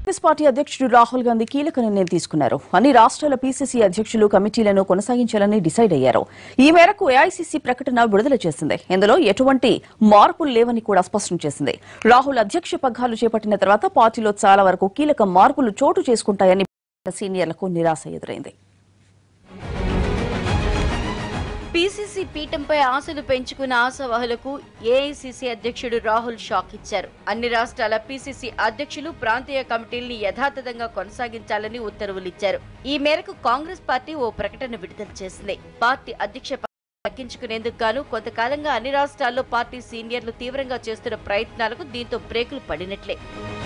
Congress party అధ్యక్షుడు రాహుల్ గాంధీ కీలక నిర్ణయం తీసుకున్నారు అన్ని రాష్ట్రాల పీసీసీ అధ్యక్షులు కమిటీలను కొనసాగించాలని డిసైడ్ అయ్యారు ఈ మేరకు ఏఐసీసీ ప్రకటన విడుదల చేసింది ఇందులో ఎటువంటి మార్పులు లేవని కూడా స్పష్టం చేసింది రాహుల్ అధ్యక్ష పగ్గాలు చేపట్టిన తర్వాత పార్టీలో చాలా వరకు కీలక మార్పులు చోటు చేసుకుంటాయని సీనియర్లకు నిరాశ ఎదురైంది పీసీసీ పీఠంపై ఆశలు పెంచుకున్న ఆశావహులకు ఏఐసీసీ అధ్యక్షుడు రాహుల్ షాక్ ఇచ్చారు అన్ని రాష్ట్రాల పీసీసీ అధ్యక్షులు ప్రాంతీయ కమిటీల్ని యథాతథంగా కొనసాగించాలని ఉత్తర్వులు ఇచ్చారు ఈ మేరకు కాంగ్రెస్ పార్టీ ఓ ప్రకటన విడుదల చేసింది పార్టీ అధ్యక్ష పదవిని దక్కించుకునేందుకు గాను కొంతకాలంగా అన్ని రాష్ట్రాల్లో పార్టీ సీనియర్లు తీవ్రంగా చేస్తున్న ప్రయత్నాలకు దీంతో బ్రేకులు పడినట్లే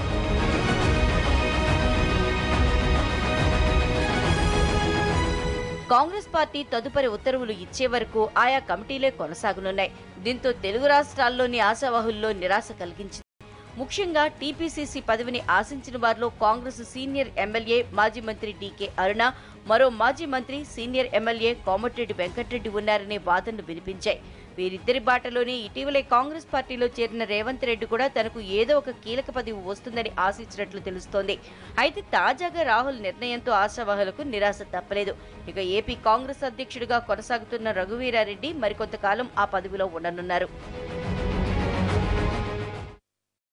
కాంగ్రెస్ పార్టీ తదుపరి ఉత్తర్వులు ఇచ్చే వరకు ఆయా కమిటీలే కొనసాగనున్నాయి దీంతో తెలుగు రాష్ట్రాల్లోని ఆశావహుల్లో నిరాశ కలిగించింది ముఖ్యంగా టీపీసీసీ పదవిని ఆశించిన వారిలో కాంగ్రెస్ సీనియర్ ఎమ్మెల్యే మాజీ మంత్రి డీకే అరుణ మరో మాజీ మంత్రి సీనియర్ ఎమ్మెల్యే కోమటిరెడ్డి వెంకటరెడ్డి ఉన్నారనే వాదనలు వినిపించాయి వీరిద్దరి బాటలోనే ఇటీవలే కాంగ్రెస్ పార్టీలో చేరిన రేవంత్ రెడ్డి కూడా తనకు ఏదో ఒక కీలక పదవి వస్తుందని ఆశించినట్లు తెలుస్తోంది అయితే తాజాగా రాహుల్ నిర్ణయంతో ఆశావాహులకు నిరాశ తప్పలేదు ఇక ఏపీ కాంగ్రెస్ అధ్యక్షుడిగా కొనసాగుతున్న రఘువీరారెడ్డి మరికొంతకాలం ఆ పదవిలో ఉండనున్నారు